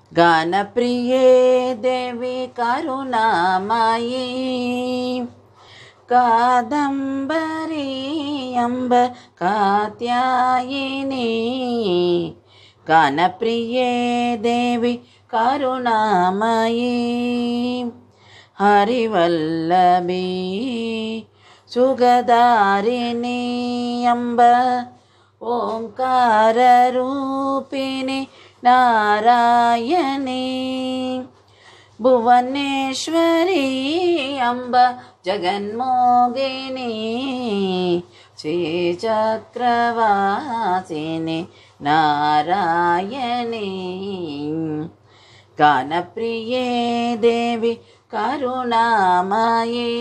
गानप्रिये देवी करुणामयी कादम्बरी अम्ब कात्यायिनी गानप्रिये देवी करुणामयी हरिवल्लभी सुगदारिणी अम्ब ओङ्काररूपिणि नारायणी भुवनेश्वरी अम्ब जगन्मोगिनी श्रीचक्रवासिनि नारायणी गानप्रिये देवी கருணாமயே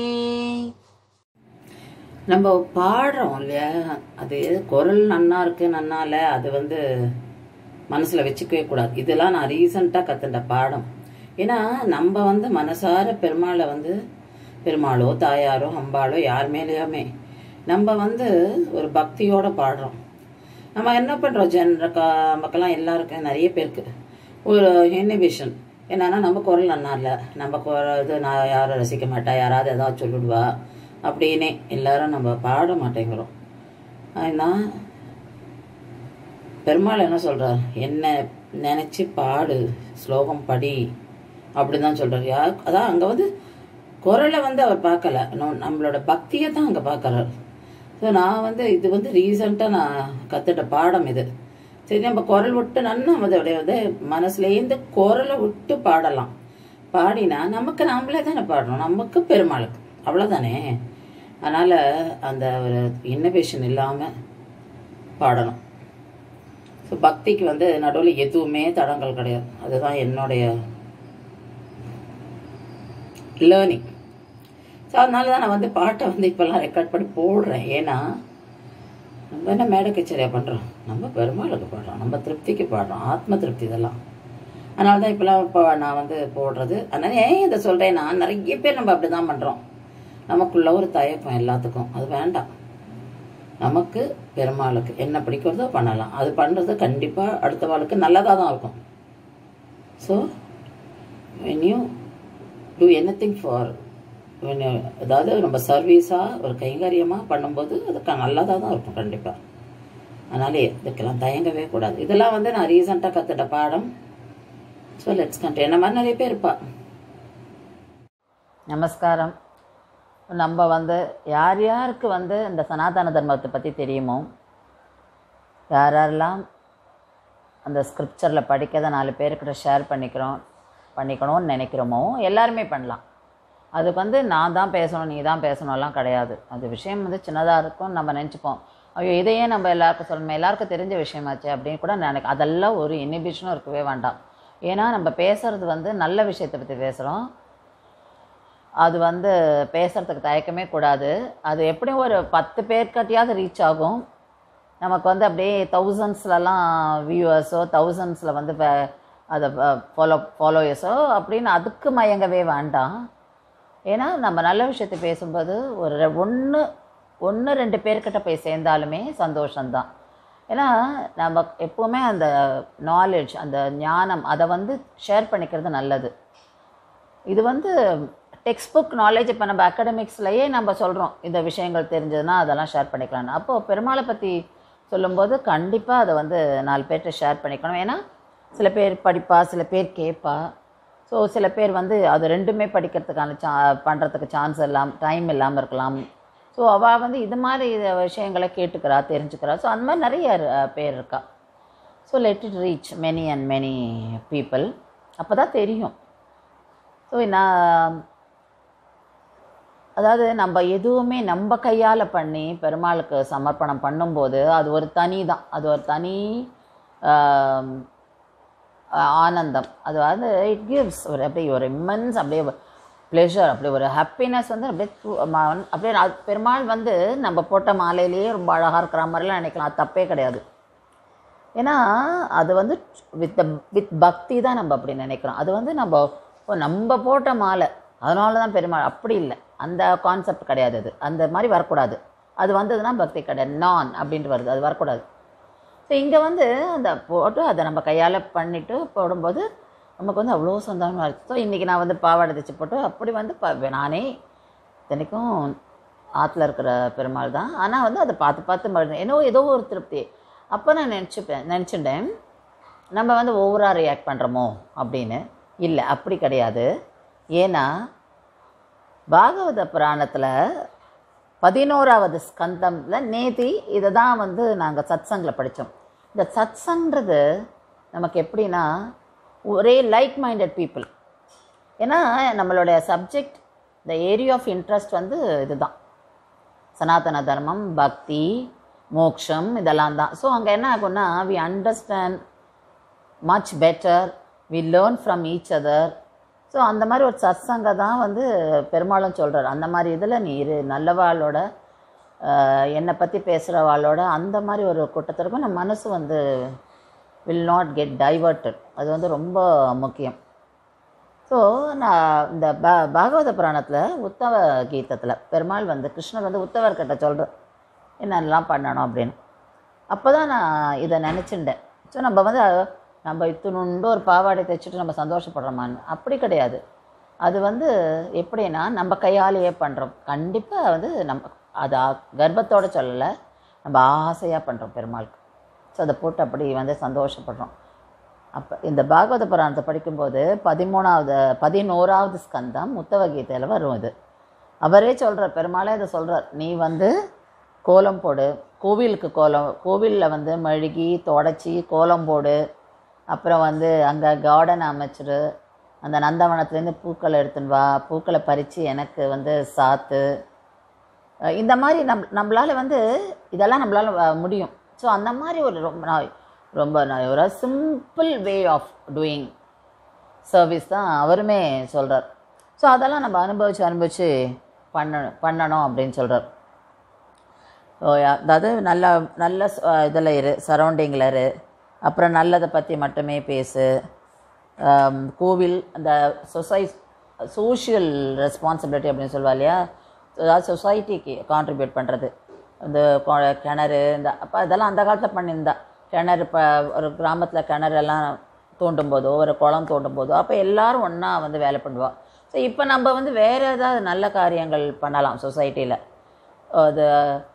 நம்ம பாடுறோம் இல்லையா அது குரல் நன்னா இருக்கு நன்னால அது வந்து மனசுல வச்சுக்கவே கூடாது இதெல்லாம் நான் ரீசண்டாக கத்துட்ட பாடம் ஏன்னா நம்ம வந்து மனசார பெருமாளை வந்து பெருமாளோ தாயாரோ அம்பாளோ யார் மேலேயுமே நம்ம வந்து ஒரு பக்தியோட பாடுறோம் நம்ம என்ன பண்ணுறோம் ஜென்ரக்கா மக்கள்லாம் எல்லாருக்கும் நிறைய பேருக்கு ஒரு இன்ஹிபிஷன் என்னன்னா நம்ம குரல் நன்னா இல்லை நம்ம குரல் இது நான் யாரும் ரசிக்க மாட்டா யாராவது ஏதாவது சொல்லிடுவா அப்படின்னே எல்லாரும் நம்ம பாட மாட்டேங்கிறோம் ஆனால் பெருமாள் என்ன சொல்றார் என்ன நினைச்சு பாடு ஸ்லோகம் படி அப்படிதான் சொல்றாரு யா அதான் அங்க வந்து குரலை வந்து அவர் பார்க்கல நோ- நம்மளோட பக்தியை தான் அங்க பார்க்கறாரு ஸோ நான் வந்து இது வந்து ரீசெண்டாக நான் கத்துட்ட பாடம் இது சரி நம்ம குரல் விட்டு நன்னா அதோடைய வந்து மனசுலேருந்து குரலை விட்டு பாடலாம் பாடினா நமக்கு நாமளே தானே பாடணும் நமக்கு பெருமாளுக்கு அவ்வளோதானே அதனால் அந்த ஒரு இன்னோவேஷன் இல்லாமல் பாடணும் ஸோ பக்திக்கு வந்து நடுவில் எதுவுமே தடங்கள் கிடையாது அதுதான் என்னுடைய லேர்னிங் ஸோ அதனால தான் நான் வந்து பாட்டை வந்து இப்போல்லாம் ரெக்கார்ட் பண்ணி போடுறேன் ஏன்னா நம்ம என்ன மேடை கச்சேரியாக பண்ணுறோம் நம்ம பெருமாளுக்கு பாடுறோம் நம்ம திருப்திக்கு பாடுறோம் ஆத்ம திருப்தி இதெல்லாம் அதனால தான் இப்போலாம் இப்போ நான் வந்து போடுறது அதனால ஏன் இதை சொல்கிறேன்னா நிறைய பேர் நம்ம அப்படி தான் பண்ணுறோம் நமக்குள்ள ஒரு தயக்கம் எல்லாத்துக்கும் அது வேண்டாம் நமக்கு பெருமாளுக்கு என்ன பிடிக்கிறதோ பண்ணலாம் அது பண்ணுறது கண்டிப்பாக அடுத்த வாழ்க்கை நல்லதாக தான் இருக்கும் so when you do anything for when you அதாவது நம்ம சர்வீஸாக ஒரு கைங்கரியமாக பண்ணும்போது அது க- நல்லதாக தான் இருக்கும் கண்டிப்பாக அதனாலே இதுக்கெல்லாம் தயங்கவே கூடாது இதெல்லாம் வந்து நான் ரீசெண்டாக கற்றுட்ட பாடம் ஸோ லெட்ஸ் கண்ட் என்ன மாதிரி நிறைய பேர் இருப்பா நமஸ்காரம் நம்ம வந்து யார் யாருக்கு வந்து இந்த சனாதன தர்மத்தை பற்றி தெரியுமோ யார் யாரெல்லாம் அந்த ஸ்கிரிப்சரில் படிக்கிறத நாலு பேர்கிட்ட ஷேர் பண்ணிக்கிறோம் பண்ணிக்கணும்னு நினைக்கிறோமோ எல்லாருமே பண்ணலாம் அதுக்கு வந்து நான் தான் பேசணும் நீ தான் பேசணும்லாம் கிடையாது அது விஷயம் வந்து சின்னதாக இருக்கும் நம்ம நினச்சிப்போம் ஐயோ இதையே நம்ம எல்லாருக்கும் சொல்லணும் எல்லாருக்கும் தெரிஞ்ச விஷயமாச்சே அப்படின்னு கூட நினைக்க அதெல்லாம் ஒரு இனிபிஷனும் இருக்கவே வேண்டாம் ஏன்னா நம்ம பேசுறது வந்து நல்ல விஷயத்தை பற்றி பேசுகிறோம் அது வந்து பேசுகிறதுக்கு தயக்கமே கூடாது அது எப்படியும் ஒரு பத்து பேர்கிட்டயாவது ரீச் ஆகும் நமக்கு வந்து அப்படியே தௌசண்ட்ஸ்லலாம் வியூவர்ஸோ தௌசண்ட்ஸில் வந்து ப- அதை ஃபாலோ ஃபாலோயர்ஸோ அப்படின்னு அதுக்கு மயங்கவே வேண்டாம் ஏன்னா நம்ம நல்ல விஷயத்தை பேசும்போது ஒரு ஒன்று ஒன்று ரெண்டு பேர்கிட்ட போய் சேர்ந்தாலுமே சந்தோஷம்தான் ஏன்னா நம்ம எப்போவுமே அந்த நாலேஜ் அந்த ஞானம் அதை வந்து ஷேர் பண்ணிக்கிறது நல்லது இது வந்து டெக்ஸ்ட் புக் நாலேஜ் இப்போ நம்ம அகடமிக்ஸ்லையே நம்ம சொல்கிறோம் இந்த விஷயங்கள் தெரிஞ்சதுன்னா அதெல்லாம் ஷேர் பண்ணிக்கலாம்னு அப்போது பெருமாளை பற்றி சொல்லும்போது கண்டிப்பாக அதை வந்து நாலு பேர்கிட்ட ஷேர் பண்ணிக்கணும் ஏன்னா சில பேர் படிப்பா சில பேர் கேட்பா ஸோ சில பேர் வந்து அது ரெண்டுமே படிக்கிறதுக்கான சா பண்ணுறதுக்கு சான்ஸ் இல்லாம டைம் இல்லாமல் இருக்கலாம் ஸோ அவள் வந்து இது மாதிரி விஷயங்களை கேட்டுக்கிறா தெரிஞ்சுக்கிறா ஸோ அந்த மாதிரி நிறைய அஹ், பேர் இருக்கா so let it reach many and many people அப்போ தான் தெரியும் ஸோ நான் அதாவது நம்ம எதுவுமே நம்ம கையால் பண்ணி பெருமாளுக்கு சமர்ப்பணம் பண்ணும்போது அது ஒரு தனி தான் அது ஒரு தனி ஆம், ஆனந்தம் அது வந்து இட் கிவ்ஸ் ஒரு அப்படியே ஒரு இம்மன்ஸ் அப்படியே ப்ளெஷர் அப்படியே ஒரு ஹாப்பினஸ் வந்து அப்படியே து- ம- அப்படியே அது பெருமாள் வந்து நம்ம போட்ட மாலையிலேயே ரொம்ப அழகாக இருக்கிற மாதிரிலாம் நினைக்கலாம் அது தப்பே கிடையாது ஏன்னா அது வந்து வித் வித் பக்தி தான் நம்ம அப்படி நினைக்கிறோம் அது வந்து நம்ம ஓ, நம்ம போட்ட மாலை அதனால தான் பெருமாள் அப்படி இல்லை அந்த கான்செப்ட் கிடையாது அது அந்த மாதிரி வரக்கூடாது அது வந்ததுன்னா பக்தி கிடையாது நான் அப்படின்ட்டு வருது அது வரக்கூடாது ஸோ இங்கே வந்து அந்த போட்டு அதை நம்ம கையால் பண்ணிட்டு போடும்போது நமக்கு வந்து அவ்வளோ சந்தோஷமாக இருக்குது ஸோ இன்றைக்கி நான் வந்து பாவாடை தைச்சு போட்டு அப்படி வந்து ப நானே இத்தனைக்கும் ஆற்றுல இருக்கிற பெருமாள் தான் ஆனால் வந்து அதை பார்த்து பார்த்து மறு ஏதோ ஏதோ ஒரு திருப்தி அப்போ நான் நினச்சிப்பேன் நினச்சிட்டேன் நம்ம வந்து ஓவராக ரியாக்ட் பண்ணுறோமோ அப்படின்னு இல்லை அப்படி கிடையாது ஏன்னா பாகவத புராணத்தில் பதினோராவது ஸ்கந்தமில் நேத்தி இதை தான் வந்து நாங்கள் சத்சங்கில் படித்தோம் இந்த சத்சங்கிறது நமக்கு எப்படின்னா ஒரே லைக் மைண்டட் பீப்புள் ஏன்னா நம்மளுடைய சப்ஜெக்ட் இந்த ஏரியா ஆஃப் இன்ட்ரெஸ்ட் வந்து இதுதான் சனாதன தர்மம் பக்தி மோக்ஷம் இதெல்லாம் தான் ஸோ அங்கே என்ன ஆகும்னா we understand much better we learn from each other so அந்த மாதிரி ஒரு சத்சங்க தான் வந்து பெரும்பாலும் சொல்கிறார் அந்த மாதிரி இதில் நீ இரு நல்லவாளோட ஆஹ், என்னை பற்றி பேசுகிறவாளோட அந்த மாதிரி ஒரு கூட்டத்திற்கும் நம்ம மனசு வந்து வில் நாட் கெட் டைவர்ட்டட் அது வந்து ரொம்ப முக்கியம் ஸோ நான் இந்த பா பாகவத புராணத்தில் உத்தவ கீதத்தில் பெருமாள் வந்து கிருஷ்ணர் வந்து உத்தவர்கிட்ட சொல்கிறார் என்னென்னலாம் பண்ணணும் அப்படின்னு அப்போ தான் நான் இதை நினச்சிண்டேன் ஸோ நம்ம வந்து நம்ம இத்தினுண்டு ஒரு பாவாடை தைச்சிட்டு நம்ம சந்தோஷப்படுறோமான்னு அப்படி கிடையாது அது வந்து எப்படின்னா நம்ம கையாலேயே பண்ணுறோம் கண்டிப்பாக வந்து நம்ம அது ஆ- கர்ப்பத்தோட சொல்லலை நம்ம ஆசையாக பண்ணுறோம் பெருமாளுக்கு ஸோ அதை போட்டு அப்படி வந்து சந்தோஷப்படுறோம் அப்போ இந்த பாகவத புராணத்தை படிக்கும்போது பதிமூணாவது பதினோராவது ஸ்கந்தம் உத்தவ கீதையில் வரும் இது அவரே சொல்கிறார் பெருமாளே இதை சொல்கிறார் நீ வந்து கோலம் போடு கோவிலுக்கு கோலம் கோவிலில் வந்து மெழுகி தொடச்சி கோலம் போடு அப்புறம் வந்து அங்கே கார்டன் அமைச்சிரு அந்த நந்தவனத்துலேருந்து பூக்களை எடுத்துன்னு வா பூக்களை பறித்து எனக்கு வந்து சாத்து அஹ் இந்த மாதிரி நம் நம்மளால் வந்து இதெல்லாம் நம்மளால் முடியும் ஸோ அந்த மாதிரி ஒரு ரொம்ப நான் ரொம்ப நான் ஒரு simple way of doing service தான் அவருமே சொல்கிறார் ஸோ அதெல்லாம் நம்ம அனுபவித்து அனுபவித்து பண்ண பண்ணணும் அப்படின்னு சொல்கிறார் ஸோ அதாவது நல்ல நல்ல இதில் இரு சரௌண்டிங்கில் இரு அப்புறம் நல்லதை பற்றி மட்டுமே பேசு ஆம், கோவில் அந்த சொசை சோஷியல் ரெஸ்பான்சிபிலிட்டி அப்படின்னு சொல்லுவா இல்லையா அதாவது சொசைட்டிக்கு கான்ட்ரிபியூட் பண்ணுறது இந்த கொ- கிணறு இந்த அப்போ இதெல்லாம் அந்த காலத்தில் பண்ணியிருந்தா கிணறு இப்போ ஒரு கிராமத்தில் கிணறெல்லாம் தோண்டும் போதோ ஒரு குளம் தோண்டும் போதோ அப்போ எல்லாரும் ஒன்றா வந்து வேலை பண்ணுவா ஸோ இப்போ நம்ம வந்து வேறு ஏதாவது நல்ல காரியங்கள் பண்ணலாம் சொசைட்டியில் அது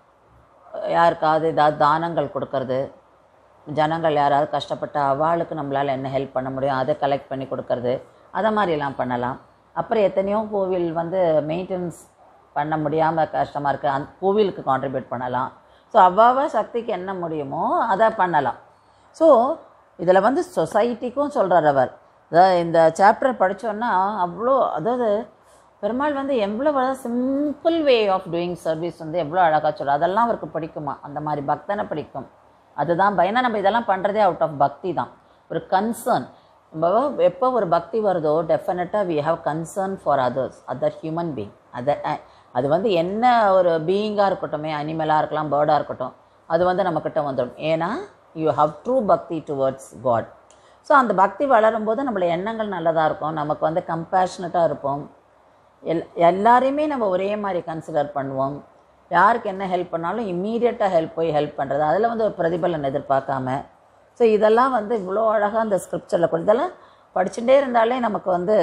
யாருக்காவது ஏதாவது தானங்கள் கொடுக்கறது ஜனங்கள் யாராவது கஷ்டப்பட்ட அவளுக்கு நம்மளால் என்ன ஹெல்ப் பண்ண முடியும் அதை கலெக்ட் பண்ணி கொடுக்கறது அதை மாதிரிலாம் பண்ணலாம் அப்புறம் எத்தனையோ கோவில் வந்து மெயின்டெனன்ஸ் பண்ண முடியாமல் கஷ்டமாக இருக்குது அந்த கோவிலுக்கு கான்ட்ரிபியூட் பண்ணலாம் ஸோ அவ்வாவா சக்திக்கு என்ன முடியுமோ அதை பண்ணலாம் ஸோ இதில் வந்து சொசைட்டிக்கும் சொல்கிறார் அவர் அதாவது இந்த சாப்டர் படித்தோன்னா அவ்வளோ அதாவது பெருமாள் வந்து எவ்வளோ simple way of doing service வந்து எவ்வளோ அழகாக சொல்கிறார் அதெல்லாம் அவருக்கு பிடிக்குமா அந்த மாதிரி பக்தனை பிடிக்கும் அதுதான் ப- ஏன்னா நம்ம இதெல்லாம் பண்ணுறதே அவுட் ஆஃப் பக்தி தான் ஒரு கன்சர்ன் நம்ம எப்போ ஒரு பக்தி வருதோ டெஃபினட்டாக we have concern for others other human being other அது வந்து என்ன ஒரு பீயிங்காக இருக்கட்டுமே அனிமலாக இருக்கலாம் பேர்டாக இருக்கட்டும் அது வந்து நம்மக்கிட்ட வந்துடும் ஏன்னா you have true bhakti towards God so அந்த பக்தி வளரும்போது நம்மள எண்ணங்கள் நல்லதாக இருக்கும் நமக்கு வந்து கம்பேஷனட்டாக இருப்போம் எல் எல்லாரையுமே நம்ம ஒரே மாதிரி கன்சிடர் பண்ணுவோம் யாருக்கு என்ன ஹெல்ப் பண்ணாலும் இம்மீடியட்டாக ஹெல்ப் போய் ஹெல்ப் பண்ணுறது அதில் வந்து ஒரு பிரதிபலன் எதிர்பார்க்காம ஸோ இதெல்லாம் வந்து இவ்வளோ அழகாக அந்த ஸ்கிரிப்சரில் கூட இதெல்லாம் படிச்சுட்டே இருந்தாலே நமக்கு வந்து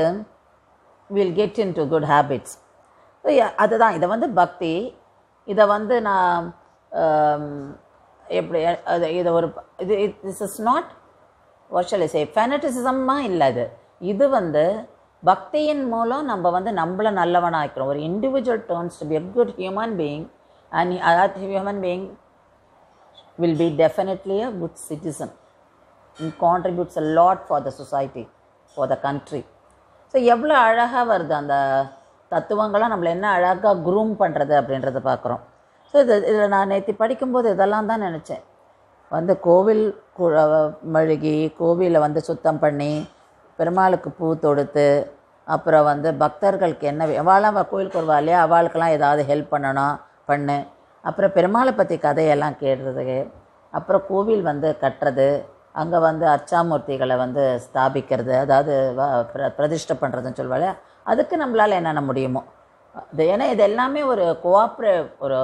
will get into good habits அதுதான் இதை வந்து பக்தி இதை வந்து நான் ஆம், எப்படி அது இதை ஒரு இது this is not usual say ஃபெனட்டிசிசமாக இல்லை அது இது வந்து பக்தியின் மூலம் நம்ம வந்து நம்மளை நல்லவனாக்கிறோம் ஒரு individual turns to be a good human being and that human being will be definitely a good citizen and contributes a lot for the society for the country so எவ்வளோ அழகாக வருது அந்த தத்துவங்களாம் நம்மளை என்ன அழகாக க்ரூம் பண்ணுறது அப்படின்றத பார்க்குறோம் ஸோ இது இதில் நான் நேற்று படிக்கும்போது இதெல்லாம் தான் நினச்சேன் வந்து கோவில் கு- மெழுகி கோவிலை வந்து சுத்தம் பண்ணி பெருமாளுக்கு பூ தொடுத்து அப்புறம் வந்து பக்தர்களுக்கு என்ன வே- அவளாம் அவ கோயிலுக்கு வருவா இல்லையா அவளுக்கெல்லாம் ஏதாவது ஹெல்ப் பண்ணணும் பண்ணு அப்புறம் பெருமாளை பற்றி கதையெல்லாம் கேடுறது அப்புறம் கோவில் வந்து கட்டுறது அங்கே வந்து அர்ச்சாமூர்த்திகளை வந்து ஸ்தாபிக்கிறது அதாவது வ- பிர பிரதிஷ்டை பண்ணுறதுன்னு சொல்லுவாள் அதுக்கு நம்மளால் என்னென்ன முடியுமோ இது ஏன்னா இது எல்லாமே ஒரு கோஆப்ரே ஒரு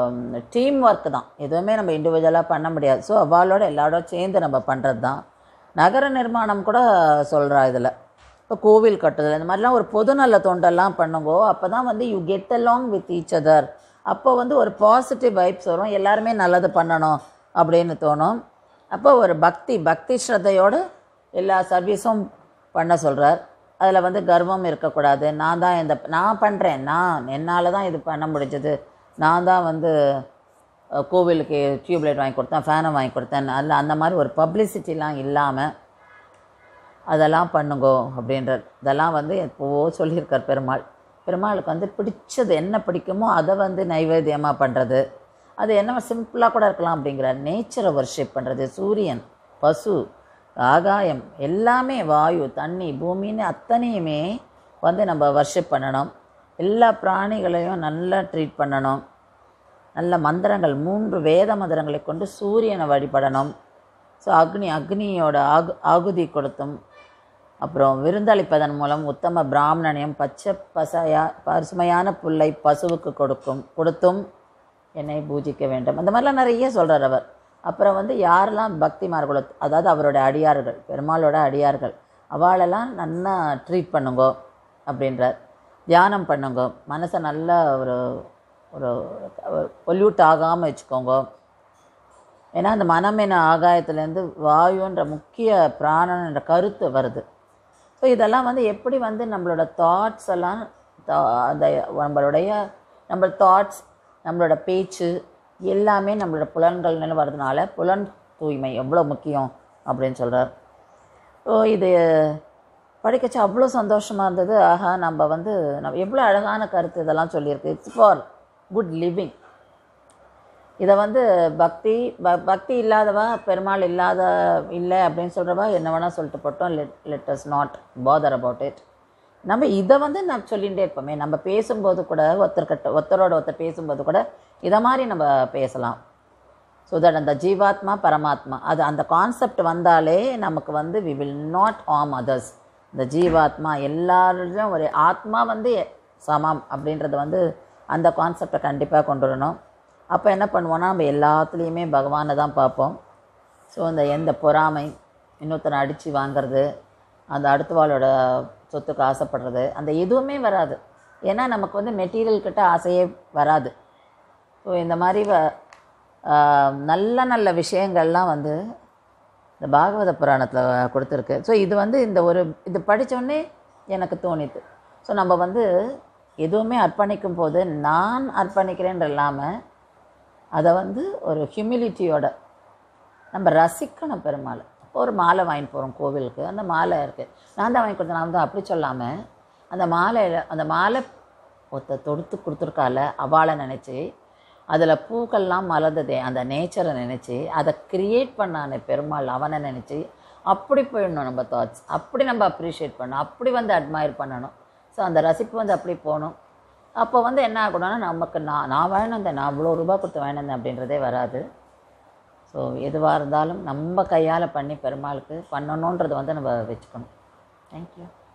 டீம் ஒர்க் தான் எதுவுமே நம்ம இண்டிவிஜுவலாக பண்ண முடியாது ஸோ அவளோட எல்லாரோட சேர்ந்து நம்ம பண்ணுறது தான் நகர நிர்மாணம் கூட சொல்கிறா இதில் இப்போ கோவில் கட்டுதல் இந்த மாதிரிலாம் ஒரு பொதுநல தொண்டெல்லாம் பண்ணுங்கோ அப்போ தான் வந்து you get along with each other அப்போ வந்து ஒரு பாசிட்டிவ் வைப்ஸ் வரும் எல்லாருமே நல்லது பண்ணணும் அப்படின்னு தோணும் அப்போ ஒரு பக்தி பக்தி ஸ்ரத்தையோடு எல்லா சர்வீஸும் பண்ண சொல்கிறார் அதில் வந்து கர்வம் இருக்கக்கூடாது நான் தான் இந்த நான் பண்ணுறேன் நான் என்னால் தான் இது பண்ண முடிஞ்சது நான் தான் வந்து அஹ், கோவிலுக்கு டியூப்லைட் வாங்கி கொடுத்தேன் ஃபேனை வாங்கி கொடுத்தேன் அதில் அந்த மாதிரி ஒரு பப்ளிசிட்டிலாம் இல்லாமல் அதெல்லாம் பண்ணுங்கோ அப்படின்றார் இதெல்லாம் வந்து எப்போவோ சொல்லியிருக்கார் பெருமாள் பெருமாளுக்கு வந்து பிடிச்சது என்ன பிடிக்குமோ அதை வந்து நைவேத்தியமாக பண்ணுறது அது என்ன சிம்பிளாக கூட இருக்கலாம் அப்படிங்கிறார் நேச்சரை வர்ஷிப் பண்ணுறது சூரியன் பசு ஆகாயம் எல்லாமே வாயு தண்ணி பூமின்னு அத்தனையுமே வந்து நம்ம வர்ஷிப் பண்ணணும் எல்லா பிராணிகளையும் நல்லா ட்ரீட் பண்ணணும் நல்ல மந்திரங்கள் மூன்று வேத மந்திரங்களை கொண்டு சூரியனை வழிபடணும் ஸோ அக்னி அக்னியோட ஆகு ஆகுதி கொடுத்தும் அப்புறம் விருந்தளிப்பதன் மூலம் உத்தம பிராமணனையும் பச்சை பசையா பசுமையான புல்லை பசுவுக்கு கொடுக்கும் கொடுத்தும் என்னை பூஜிக்க வேண்டும் அந்த மாதிரிலாம் நிறைய சொல்கிறார் அவர் அப்புறம் வந்து யாரெல்லாம் பக்திமார்களோ அதாவது அவரோட அடியார்கள் பெருமாளோட அடியார்கள் அவளெல்லாம் நல்லா ட்ரீட் பண்ணுங்கோ அப்படின்றார் தியானம் பண்ணுங்க மனசை நல்லா ஒரு ஒரு பொல்யூட் ஆகாமல் வச்சுக்கோங்க ஏன்னா அந்த மனம் என ஆகாயத்துலேருந்து வாயுன்ற முக்கிய பிராணன் என்ற கருத்து வருது ஸோ இதெல்லாம் வந்து எப்படி வந்து நம்மளோட தாட்ஸ் எல்லாம் தா- அந்த நம்மளுடைய நம்ம தாட்ஸ் நம்மளோட பேச்சு எல்லாமே நம்மளோட புலன்கள்னு வர்றதுனால புலன் தூய்மை எவ்வளோ முக்கியம் அப்படின்னு சொல்கிறார் ஸோ இது படிக்கச்சு அவ்வளோ சந்தோஷமாக இருந்தது ஆஹா நம்ம வந்து நம்ம எவ்வளோ அழகான கருத்து இதெல்லாம் சொல்லியிருக்கு இட்ஸ் ஃபார் குட் லிவிங் இதை வந்து பக்தி ப பக்தி இல்லாதவா பெருமாள் இல்லாத இல்லை அப்படின்னு சொல்கிறவா என்ன வேணால் சொல்லிட்டு போட்டோம் let let us not bother about it நம்ம இதை வந்து நம்ம சொல்லிகிட்டே இருப்போமே நம்ம பேசும்போது கூட ஒருத்தர்கிட்ட ஒருத்தரோட ஒருத்தர் பேசும்போது கூட இதை மாதிரி நம்ம பேசலாம் ஸோ தட் அந்த ஜீவாத்மா பரமாத்மா அது அந்த கான்செப்ட் வந்தாலே நமக்கு வந்து we will not harm others இந்த ஜீவாத்மா எல்லாருக்கும் ஒரு ஆத்மா வந்து சமம் அப்படின்றது வந்து அந்த கான்செப்டை கண்டிப்பாக கொண்டு வரணும் அப்போ என்ன பண்ணுவோம்னா நம்ம எல்லாத்துலேயுமே பகவானை தான் பார்ப்போம் ஸோ அந்த எந்த பொறாமை இன்னொருத்தனை அடித்து வாங்குறது அந்த அடுத்தவாளோட சொத்துக்கு ஆசைப்படுறது அந்த எதுவுமே வராது ஏன்னா நமக்கு வந்து மெட்டீரியல் கிட்ட ஆசையே வராது ஸோ இந்த மாதிரி வ- ஆஹ் நல்ல நல்ல விஷயங்கள்லாம் வந்து இந்த பாகவத புராணத்தில் கொடுத்துருக்கு ஸோ இது வந்து இந்த ஒரு இது படித்தோடனே எனக்கு தோணித்து ஸோ நம்ம வந்து எதுவுமே அர்ப்பணிக்கும் போது நான் அர்ப்பணிக்கிறேன்ற இல்லாமல் அதை வந்து ஒரு ஹியூமிலிட்டியோட நம்ம ரசிக்கணும் பெருமாள் இப்போ ஒரு மாலை வாங்கிட்டு போகிறோம் கோவிலுக்கு அந்த மாலை இருக்குது நான் தான் வாங்கி கொடுத்தேன் நான் தான் அப்படி சொல்லாமல் அந்த மாலையில் அந்த மாலை ஒருத்த தொடுத்து கொடுத்துருக்கால அவளை நினச்சி அதில் பூக்கள்லாம் மலர்ந்ததே அந்த நேச்சரை நினச்சி அதை கிரியேட் பண்ணானே பெருமாள் அவனை நினச்சி அப்படி போயிடணும் நம்ம தாட்ஸ் அப்படி நம்ம அப்ரிஷியேட் பண்ணணும் அப்படி வந்து அட்மையர் பண்ணணும் ஸோ அந்த ரசிப்பு வந்து அப்படி போகணும் அப்போ வந்து என்ன ஆகணும்னா நமக்கு நான் நான் வேணுந்தேன் நான் இவ்வளோ ரூபா கொடுத்து வேணுந்தேன் அப்படின்றதே வராது ஸோ எதுவாக இருந்தாலும் நம்ம கையால் பண்ணி பெருமாளுக்கு பண்ணணுன்றதை வந்து நம்ம வச்சுக்கணும் தேங்க்யூ